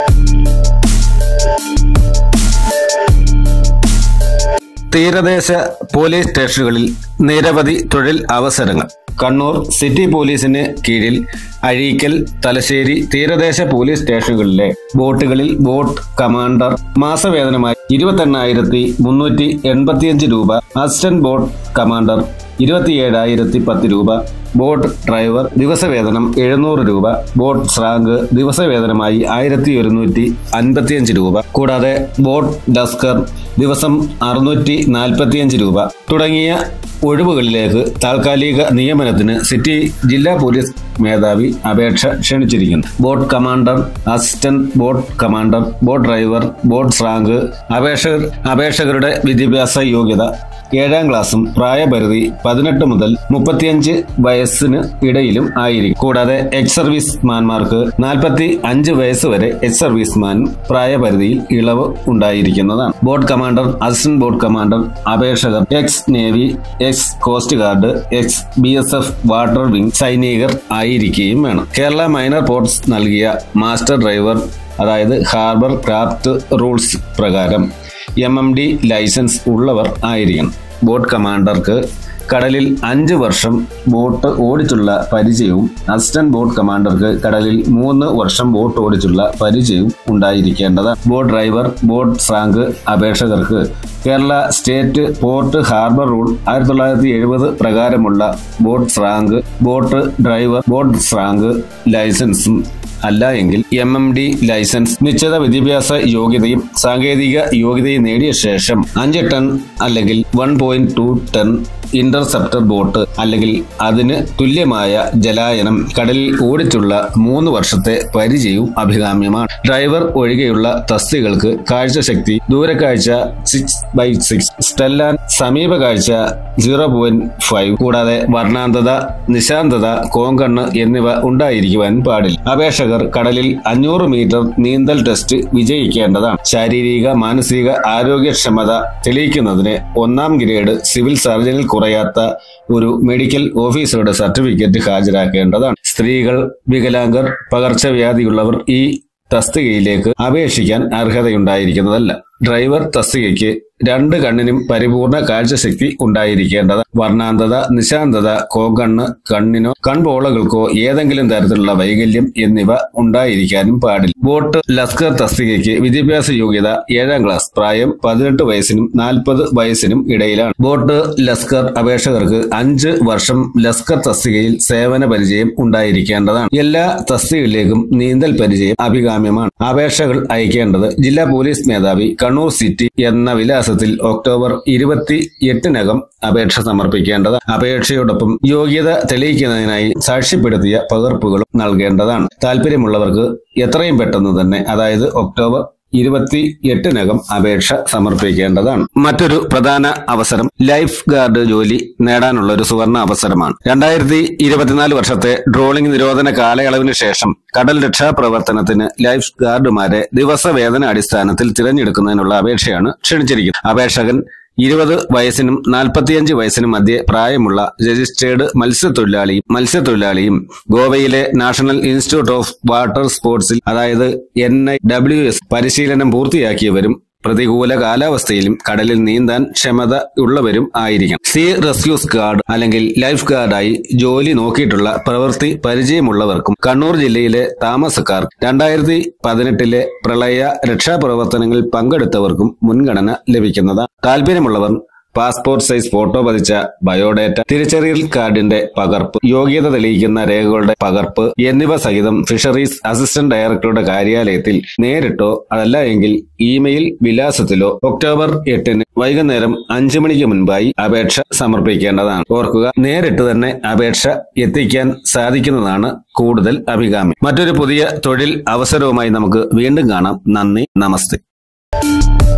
തീരദേശ പോലീസ് സ്റ്റേഷനുകളിൽ നിരവധി തൊഴിൽ അവസരങ്ങൾ കണ്ണൂർ സിറ്റി പോലീസിന് കീഴിൽ അഴീക്കൽ തലശ്ശേരി തീരദേശ പോലീസ് സ്റ്റേഷനുകളിലെ ബോട്ടുകളിൽ ബോട്ട് കമാൻഡർ മാസവേതനമായി ഇരുപത്തെണ്ണായിരത്തി മുന്നൂറ്റി എൺപത്തിയഞ്ച് രൂപ അസിസ്റ്റന്റ് ബോട്ട് കമാൻഡർ ഇരുപത്തിയേഴായിരത്തി പത്ത് രൂപ ബോട്ട് ഡ്രൈവർ ദിവസവേതനം എഴുന്നൂറ് രൂപ ബോട്ട് സ്രാങ്ക് ദിവസവേതനമായി ആയിരത്തി ഒരുന്നൂറ്റി അൻപത്തിയഞ്ച് രൂപ കൂടാതെ ബോട്ട് ഡസ്കർ ദിവസം അറുന്നൂറ്റി നാൽപ്പത്തിയഞ്ച് രൂപ തുടങ്ങിയ ഒഴിവുകളിലേക്ക് താൽക്കാലിക നിയമനത്തിന് സിറ്റി ജില്ലാ പോലീസ് മേധാവി അപേക്ഷ ക്ഷണിച്ചിരിക്കുന്നു boat commander assistant boat commander boat driver boat സ്രാങ്ക് അപേക്ഷകർ അപേക്ഷകരുടെ വിദ്യാഭ്യാസ യോഗ്യത ഏഴാം ക്ലാസ്സും പ്രായപരിധി പതിനെട്ട് മുതൽ മുപ്പത്തിയഞ്ച് വയസ്സിന് ഇടയിലും ആയിരിക്കും കൂടാതെ എക്സ് സർവീസ്മാൻമാർക്ക് നാൽപ്പത്തി അഞ്ച് വയസ്സ് വരെ എക്സ് സർവീസ്മാൻ പ്രായപരിധിയിൽ ഇളവ് ഉണ്ടായിരിക്കുന്നതാണ് boat commander assistant boat commander അപേക്ഷകർ ex navy ex coast guard ex B S F water wing സൈനികർ ആയിരിക്കുകയും വേണം കേരള മൈനർ പോർട്സ് നൽകിയ മാസ്റ്റർ ഡ്രൈവർ അതായത് ഹാർബർ ക്രാഫ്റ്റ് റൂൾസ് പ്രകാരം എം എം ഡി ലൈസൻസ് ഉള്ളവർ ആയിരിക്കണം ബോട്ട് കമാൻഡർക്ക് കടലിൽ അഞ്ച് വർഷം ബോട്ട് ഓടിച്ചുള്ള പരിചയവും അസിസ്റ്റന്റ് ബോട്ട് കമാൻഡർക്ക് കടലിൽ മൂന്ന് വർഷം ബോട്ട് ഓടിച്ചുള്ള പരിചയവും ഉണ്ടായിരിക്കേണ്ടതാണ് ബോട്ട് ഡ്രൈവർ ബോട്ട് സ്രാങ്ക് അപേക്ഷകർക്ക് Kerala state port harbour rule ആയിരത്തി തൊള്ളായിരത്തി എഴുപത് പ്രകാരമുള്ള ബോട്ട് സ്രാങ്ക് ബോട്ട് ഡ്രൈവർ ബോട്ട് സ്രാങ്ക് ലൈസൻസും അല്ല എങ്കിൽ എം എം ഡി ലൈസൻസ് നിശ്ചിത വിദ്യാഭ്യാസ യോഗ്യതയും സാങ്കേതിക യോഗ്യതയും നേടിയ ശേഷം അഞ്ച് ടൺ അല്ലെങ്കിൽ one point two ton interceptor boat അല്ലെങ്കിൽ അതിന് തുല്യമായ ജലായനം കടലിൽ ഓടിച്ചുള്ള മൂന്ന് വർഷത്തെ പരിചയവും അഭികാമ്യമാണ് ഡ്രൈവർ ഒഴികെയുള്ള തസ്തികൾക്ക് കാഴ്ചശക്തി ദൂരക്കാഴ്ച സിക്സ് ബൈ സിക്സ് സ്റ്റെല്ലാൻ സമീപ കാഴ്ച സീറോ പോയിന്റ് ഫൈവ് കൂടാതെ വർണ്ണാന്തത നിശാന്തത കോങ്കണ്ണ് എന്നിവ ഉണ്ടായിരിക്കുവാൻ പാടില്ല അപേക്ഷകർ കടലിൽ അഞ്ഞൂറ് മീറ്റർ നീന്തൽ ടെസ്റ്റ് വിജയിക്കേണ്ടതാണ് ശാരീരിക മാനസിക ആരോഗ്യക്ഷമത തെളിയിക്കുന്നതിന് ഒന്നാം ഗ്രേഡ് സിവിൽ സർജനിൽ കുറയാത്ത ഒരു മെഡിക്കൽ ഓഫീസറുടെ സർട്ടിഫിക്കറ്റ് ഹാജരാക്കേണ്ടതാണ് സ്ത്രീകൾ വികലാംഗർ പകർച്ചവ്യാധിയുള്ളവർ ഈ തസ്തികയിലേക്ക് അപേക്ഷിക്കാൻ അർഹതയുണ്ടായിരിക്കുന്നതല്ല ഡ്രൈവർ തസ്തികയ്ക്ക് രണ്ട് കണ്ണിനും പരിപൂർണ കാഴ്ചശക്തി ഉണ്ടായിരിക്കേണ്ടത് വർണ്ണാന്തത നിശാന്തത കോകണ്ണ് കണ്ണിനോ കൺപോളകൾക്കോ ഏതെങ്കിലും തരത്തിലുള്ള വൈകല്യം എന്നിവ ഉണ്ടായിരിക്കാനും പാടില്ല ബോട്ട് ലസ്കർ തസ്തികയ്ക്ക് വിദ്യാഭ്യാസ യോഗ്യത ഏഴാം ക്ലാസ് പ്രായം പതിനെട്ട് വയസ്സിനും നാൽപ്പത് വയസ്സിനും ഇടയിലാണ് ബോട്ട് ലസ്കർ അപേക്ഷകർക്ക് അഞ്ച് വർഷം ലസ്കർ തസ്തികയിൽ സേവന പരിചയം ഉണ്ടായിരിക്കേണ്ടതാണ് എല്ലാ തസ്തികയിലേക്കും നീന്തൽ പരിചയം അഭികാമ്യമാണ് അപേക്ഷകൾ അയക്കേണ്ടത് ജില്ലാ പോലീസ് മേധാവി കണ്ണൂർ സിറ്റി എന്ന വിലാസത്തിൽ ഒക്ടോബർ ഇരുപത്തി എട്ടിനകം അപേക്ഷ സമർപ്പിക്കേണ്ടത് അപേക്ഷയോടൊപ്പം യോഗ്യത തെളിയിക്കുന്നതിനായി സാക്ഷ്യപ്പെടുത്തിയ പകർപ്പുകളും നൽകേണ്ടതാണ് താല്പര്യമുള്ളവർക്ക് എത്രയും പെട്ടെന്ന് തന്നെ അതായത് ഒക്ടോബർ ഇരുപത്തി എട്ടിനകം അപേക്ഷ സമർപ്പിക്കേണ്ടതാണ് മറ്റൊരു പ്രധാന അവസരം ലൈഫ് ഗാർഡ് ജോലി നേടാനുള്ള ഒരു സുവർണ അവസരമാണ് രണ്ടായിരത്തി ഇരുപത്തിനാല് വർഷത്തെ ട്രോളിംഗ് നിരോധന കാലയളവിന് ശേഷം കടൽ രക്ഷാപ്രവർത്തനത്തിന് ലൈഫ് ഗാർഡുമാരെ ദിവസവേതന അടിസ്ഥാനത്തിൽ തിരഞ്ഞെടുക്കുന്നതിനുള്ള അപേക്ഷയാണ് ക്ഷണിച്ചിരിക്കുന്നത് അപേക്ഷകൻ ഇരുപത് വയസ്സിനും നാൽപ്പത്തിയഞ്ച് വയസ്സിനും മധ്യേ പ്രായമുള്ള രജിസ്റ്റേർഡ് മത്സ്യത്തൊഴിലാളിയും മത്സ്യത്തൊഴിലാളിയും ഗോവയിലെ നാഷണൽ ഇൻസ്റ്റിറ്റ്യൂട്ട് ഓഫ് വാട്ടർ സ്പോർട്സിൽ അതായത് എൻ ഐ ഡബ്ല്യു എസ് പരിശീലനം പൂർത്തിയാക്കിയവരും പ്രതികൂല കാലാവസ്ഥയിലും കടലിൽ നീന്താൻ ക്ഷമത ഉള്ളവരും ആയിരിക്കണം സീ റെസ്ക്യൂസ് ഗാർഡ് അല്ലെങ്കിൽ ലൈഫ് ഗാർഡായി ജോലി നോക്കിയിട്ടുള്ള പ്രവൃത്തി പരിചയമുള്ളവർക്കും കണ്ണൂർ ജില്ലയിലെ താമസക്കാർ രണ്ടായിരത്തി പതിനെട്ടിലെ പ്രളയ രക്ഷാപ്രവർത്തനങ്ങളിൽ പങ്കെടുത്തവർക്കും മുൻഗണന ലഭിക്കുന്നതാണ് താല്പര്യമുള്ളവർ പാസ്പോർട്ട് സൈസ് ഫോട്ടോ പതിച്ച ബയോഡേറ്റ തിരിച്ചറിയൽ കാർഡിന്റെ പകർപ്പ് യോഗ്യത തെളിയിക്കുന്ന രേഖകളുടെ പകർപ്പ് എന്നിവ സഹിതം ഫിഷറീസ് അസിസ്റ്റന്റ് ഡയറക്ടറുടെ കാര്യാലയത്തിൽ നേരിട്ടോ അതല്ല എങ്കിൽ ഇമെയിൽ വിലാസത്തിലോ ഒക്ടോബർ എട്ടിന് വൈകുന്നേരം അഞ്ചു മണിക്ക് മുൻപായി അപേക്ഷ സമർപ്പിക്കേണ്ടതാണ് ഓർക്കുക നേരിട്ട് തന്നെ അപേക്ഷ എത്തിക്കാൻ സാധിക്കുന്നതാണ് കൂടുതൽ അഭികാമ്യം മറ്റൊരു പുതിയ തൊഴിൽ അവസരവുമായി നമുക്ക് വീണ്ടും കാണാം നന്ദി നമസ്തേ